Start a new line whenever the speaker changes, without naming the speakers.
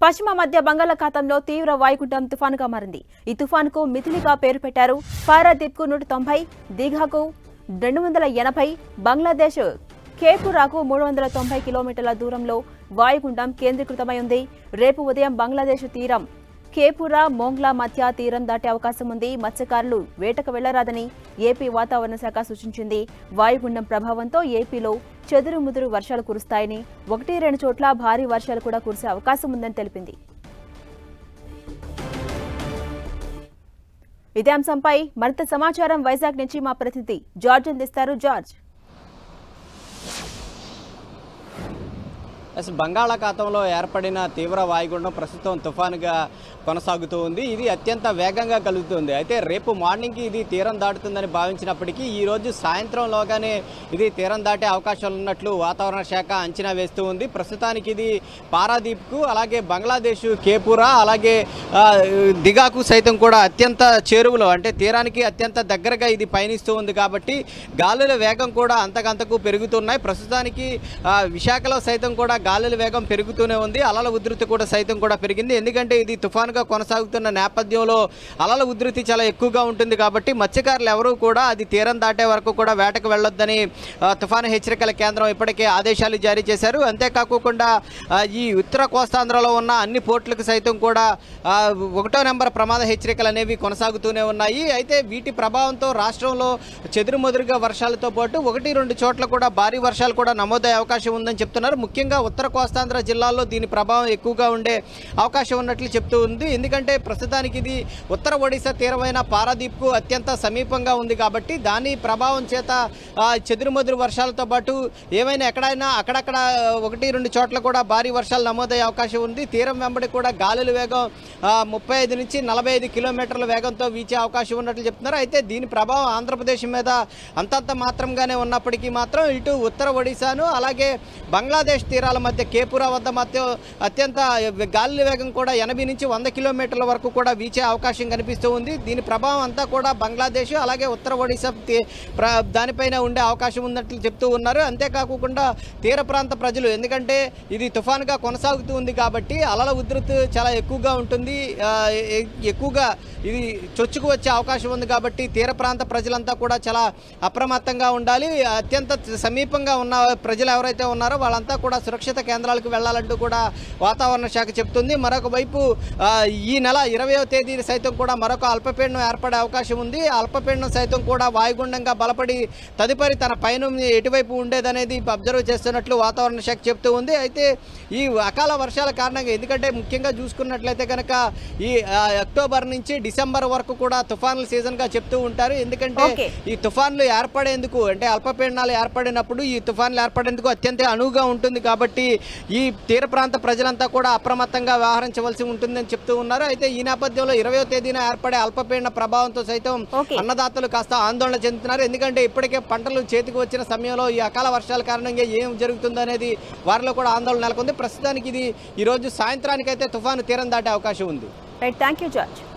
పశ్చిమ మధ్య బంగాళాఖాతంలో తీవ్ర వాయుగుండం తుఫానుగా మారింది ఈ తుఫానుకు మిథిలిగా పేరు పెట్టారు పారాదీప్కు నూట తొంభై దీఘాకు రెండు వందల ఎనభై బంగ్లాదేశ్ కేపురాకు మూడు వందల తొంభై కిలోమీటర్ల దూరంలో వాయుగుండం కేంద్రీకృతమై ఉంది రేపు ఉదయం బంగ్లాదేశ్ తీరం కేపురా మోంగ్లా మధ్య తీరం దాటే అవకాశం ఉంది మత్స్యకారులు వేటకు వెళ్లరాదని ఏపీ వాతావరణ శాఖ సూచించింది వాయుగుండం ప్రభావంతో ఏపీలో చెదురుముదురు వర్షాలు కురుస్తాయని ఒకటి రెండు చోట్ల భారీ వర్షాలు కూడా కురిసే అవకాశం ఉందని తెలిపింది ఇదే అంశంపై మరింత సమాచారం వైజాగ్ నుంచి మా ప్రతినిధి జార్జ్ అందిస్తారు జార్జ్
అసలు బంగాళాఖాతంలో ఏర్పడిన తీవ్ర వాయుగుండం ప్రస్తుతం తుఫానుగా కొనసాగుతూ ఉంది ఇది అత్యంత వేగంగా కలుగుతుంది అయితే రేపు మార్నింగ్కి ఇది తీరం దాటుతుందని భావించినప్పటికీ ఈ రోజు సాయంత్రంలోగానే ఇది తీరం దాటే అవకాశాలు ఉన్నట్లు వాతావరణ శాఖ అంచనా వేస్తూ ఉంది ప్రస్తుతానికి ఇది పారాదీప్కు అలాగే బంగ్లాదేశ్ కేపురా అలాగే ఆ, దిగాకు సైతం కూడా అత్యంత చేరువలో అంటే తీరానికి అత్యంత దగ్గరగా ఇది పయనిస్తూ ఉంది కాబట్టి గాలుల వేగం కూడా అంతకంతకు పెరుగుతున్నాయి ప్రస్తుతానికి ఆ, విశాఖలో సైతం కూడా గాలుల వేగం పెరుగుతూనే ఉంది అలల ఉధృతి కూడా సైతం కూడా పెరిగింది ఎందుకంటే ఇది తుఫానుగా కొనసాగుతున్న నేపథ్యంలో అలల ఉధృతి చాలా ఎక్కువగా ఉంటుంది కాబట్టి మత్స్యకారులు ఎవరూ కూడా అది తీరం దాటే వరకు కూడా వేటకు వెళ్ళొద్దని ఆ, తుఫాను హెచ్చరికల కేంద్రం ఇప్పటికే ఆదేశాలు జారీ చేశారు అంతేకాకుండా ఆ, ఈ ఉత్తర కోస్తాంధ్రలో ఉన్న అన్ని పోర్టులకు సైతం కూడా ఆ, ఒకటో నెంబర్ ప్రమాద హెచ్చరికలు అనేవి కొనసాగుతూనే ఉన్నాయి అయితే వీటి ప్రభావంతో రాష్ట్రంలో చెదురుమదురుగా వర్షాలతో పాటు ఒకటి రెండు చోట్ల కూడా భారీ వర్షాలు కూడా నమోదయ్యే అవకాశం ఉందని చెప్తున్నారు ముఖ్యంగా ఉత్తర కోస్తాంధ్ర జిల్లాల్లో దీని ప్రభావం ఎక్కువగా ఉండే అవకాశం ఉన్నట్లు చెప్తూ ఉంది ఎందుకంటే ప్రస్తుతానికి ఇది ఉత్తర ఒడిశా తీరమైన పారాదీప్కు అత్యంత సమీపంగా ఉంది కాబట్టి దాని ప్రభావం చేత ఆ, చెదురుమదురు వర్షాలతో పాటు ఏమైనా ఎక్కడైనా అక్కడక్కడ ఒకటి రెండు చోట్ల కూడా భారీ వర్షాలు నమోదయ్యే అవకాశం ఉంది తీరం వెంబడి కూడా గాలుల వేగం ముప్పై ఐదు నుంచి నలభై ఐదు కిలోమీటర్ల వేగంతో వీచే అవకాశం ఉన్నట్లు చెప్తున్నారు అయితే దీని ప్రభావం ఆంధ్రప్రదేశ్ మీద అంతంత మాత్రంగానే ఉన్నప్పటికీ మాత్రం ఇటు ఉత్తర ఒడిశాను అలాగే బంగ్లాదేశ్ తీరాల మధ్య కేపురా వద్ద మధ్య అత్యంత గాలి వేగం కూడా ఎనభై నుంచి వంద కిలోమీటర్ల వరకు కూడా వీచే అవకాశం కనిపిస్తూ ఉంది దీని ప్రభావం అంతా కూడా బంగ్లాదేశ్ అలాగే ఉత్తర ఒడిశా తీ- ప్ర- దానిపైన ఉండే అవకాశం ఉన్నట్లు చెప్తూ ఉన్నారు అంతేకాకుండా తీర ప్రాంత ప్రజలు ఎందుకంటే ఇది తుఫానుగా కొనసాగుతూ ఉంది కాబట్టి అలల ఉధృతి చాలా ఎక్కువగా ఉంటుంది ఆ, ఎ- ఎక్కువగా ఇది చొచ్చుకు వచ్చే అవకాశం ఉంది కాబట్టి తీర ప్రాంత ప్రజలంతా కూడా చాలా అప్రమత్తంగా ఉండాలి అత్యంత సమీపంగా ఉన్న ప్రజలు ఎవరైతే ఉన్నారో వాళ్ళంతా కూడా సురక్షిత కేంద్రాలకు వెళ్ళాలంటూ కూడా వాతావరణ శాఖ చెప్తుంది మరొక వైపు ఆ, ఈ నెల ఇరవయో తేదీ సైతం కూడా మరొక అల్పపీడనం ఏర్పడే అవకాశం ఉంది ఆ అల్పపీడనం సైతం కూడా వాయుగుండంగా బలపడి తదుపరి తన పైన ఎటువైపు ఉండేదనేది అబ్జర్వ్ చేస్తున్నట్లు వాతావరణ శాఖ చెప్తూ ఉంది అయితే ఈ అకాల వర్షాల కారణంగా ఎందుకంటే ముఖ్యంగా చూసుకున్నట్లయితే కనుక ఈ ఆ, అక్టోబర్ నుంచి డిసెంబర్ వరకు కూడా తుఫానుల సీజన్గా చెప్తూ ఉంటారు ఎందుకంటే
Okay.
ఈ తుఫాన్లు ఏర్పడేందుకు అంటే అల్పపీడనాలు ఏర్పడినప్పుడు ఈ తుఫాన్లు ఏర్పడేందుకు అత్యంత అనువుగా ఉంటుంది కాబట్టి ఈ తీర ప్రాంత ప్రజలంతా కూడా అప్రమత్తంగా వ్యవహరించవలసి ఉంటుందని చెప్తూ ఉన్నారు అయితే ఈ నేపథ్యంలో ఇరవయో తేదీన ఏర్పడే అల్పపీడన ప్రభావంతో సైతం
Okay.
అన్నదాతలు కాస్త ఆందోళన చెందుతున్నారు ఎందుకంటే ఇప్పటికే పంటలు చేతికి వచ్చిన సమయంలో ఈ అకాల వర్షాల కారణంగా ఏం జరుగుతుందో అనేది వారిలో కూడా ఆందోళన నెలకొంది ప్రస్తుతానికి ఇది ఈ రోజు సాయంత్రానికైతే తుఫాను తీరం దాటే అవకాశం ఉంది
రైట్ థ్యాంక్ యూ జార్జ్